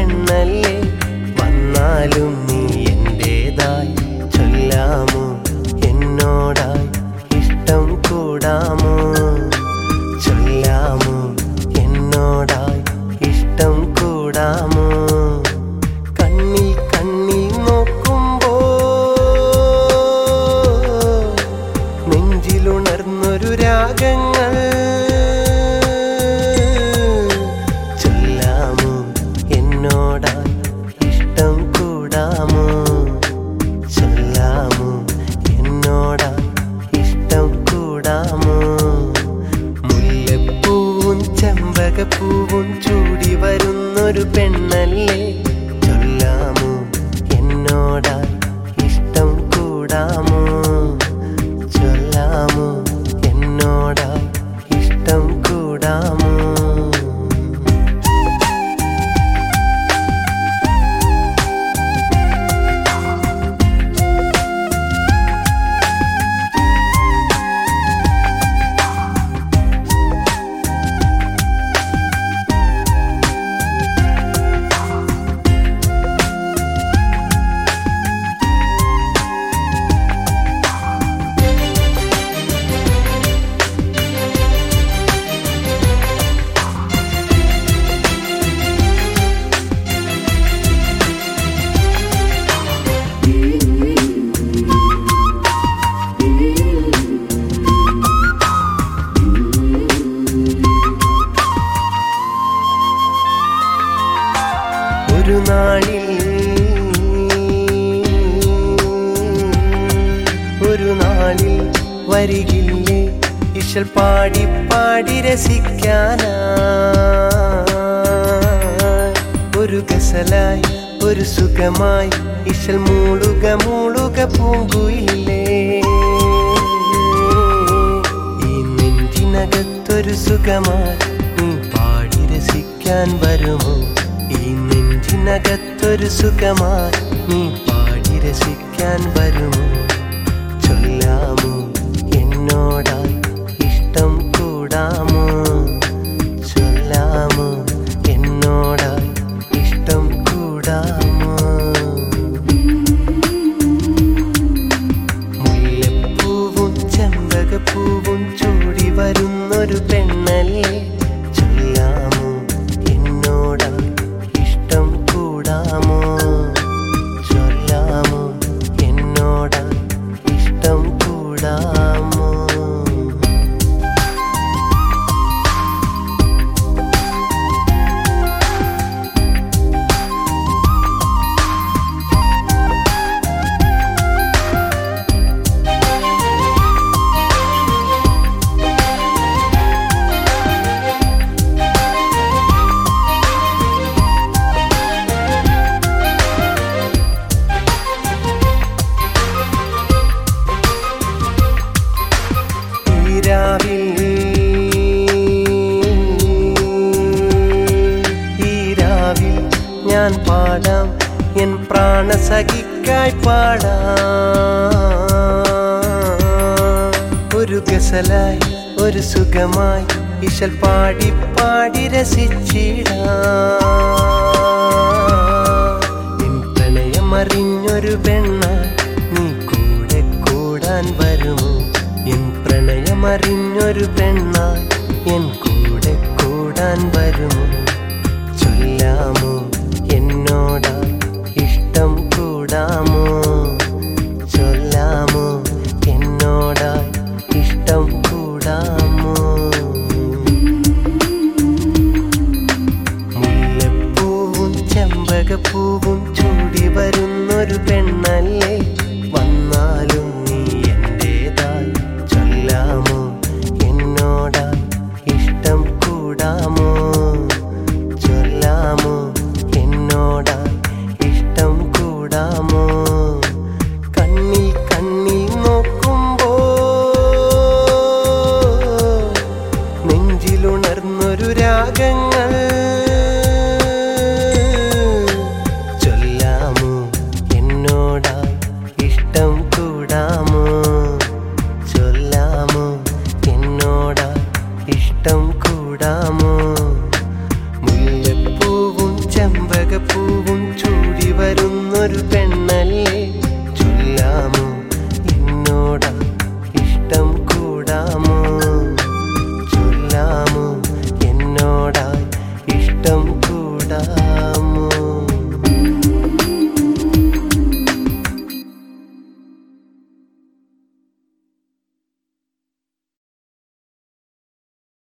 പെണ്ണല്ലേ വന്നാലും നീ എന്റേതായി ചൊല്ലാമോ എന്നോടായി ഇഷ്ടം കൂടാമോ ചൊല്ലാമോ എന്നോടായി ഇഷ്ടം കൂടാമോ കണ്ണിൽ കണ്ണിൽ നോക്കുമ്പോ നെഞ്ചിലുണർന്നൊരു രാഗങ്ങൾ ചൊല്ലാമോ എന്നോടായി ഇഷ്ടം കൂടാമോ ചൊല്ലാമോ എന്നോടായി ഇഷ്ടം കൂടാമോ മുല്ലപ്പൂവും ചെമ്പകപ്പൂവും ചൂടി വരുന്നൊരു പെണ്ണല്ലേ ചൊല്ലാമോ എന്നോടായി ഇഷ്ടം കൂടാമോ ചൊല്ലാമോ എന്നോടായി ഇഷ്ടം കൂടാമോ ഒരു നാളിൽ ഒരു നാളിൽ വരികില്ലേ ഇശൽ പാടി പാടി രസിക്കാനാ ഒരു ഗസലായി ഒരു സുഖമായി ഇശൽ മൂളുക മൂളുക പൂങ്കുയിലേ ഈ നെഞ്ചിനകത്തൊരു സുഖമായി നീ പാടി രസിക്കാൻ വരുമോ ഈ നെഞ്ചിനകത്തൊരു സുഖമായി നീ പാടി രസിക്കാൻ വരുമോ ചൊല്ലാമോ എന്നോടായി ഇഷ്ടം കൂടാമോ ചൊല്ലാമോ എന്നോടായി ഇഷ്ടം കൂടാമോ മുല്ലപ്പൂവും ചെമ്പകപ്പൂവും ചൂടി വരുന്നൊരു പെണ്ണല്ലേ ചൊല്ലാമോ എന്നോടായി ഇഷ്ടം കൂടാമോ ചൊല്ലാമോ എന്നോടായി ഇഷ്ടം കൂടാമോ ഈരാവിൽ ഈരാവിൽ ഞാൻ പാടാം എൻ പ്രാണസഖിക്കായി പാടാം ഒരു ഗസലായി ഒരു സുഖമായി ഇശൽ പാടി പാടി രസിച്ചിടാം നിൻ പ്രണയമറിഞ്ഞൊരു പെണ്ണ നീ കൂടെ കൂടാൻ വരുമോ എൻ പ്രണയമറിഞ്ഞൊരു പെണ്ണ എൻ കൂടെ കൂടാൻ വരുമോ ചൊല്ലാമോ എന്നോടായി ഇഷ്ടം കൂടാമോ ചൊല്ലാമോ എന്നോടായി ഇഷ്ടം കൂടാമോ മുല്ലപ്പൂവും ചെമ്പകപ്പൂവും ചൂടി വരുന്നൊരു പെണ്ണല്ലേ വന്നാലും നീ എന്റേതായി ചൊല്ലാമോ എന്നോടായി ഇഷ്ടം കൂടാമോ ചെമ്പകപ്പൂവും ചൂടി വരുന്നൊരു പെണ്ണല്ലേ ചൊല്ലാമോ എന്നോടാ ഇഷ്ടം കൂടാമോ ചൊല്ലാമോ എന്നോടാ ഇഷ്ടം കൂടാമോ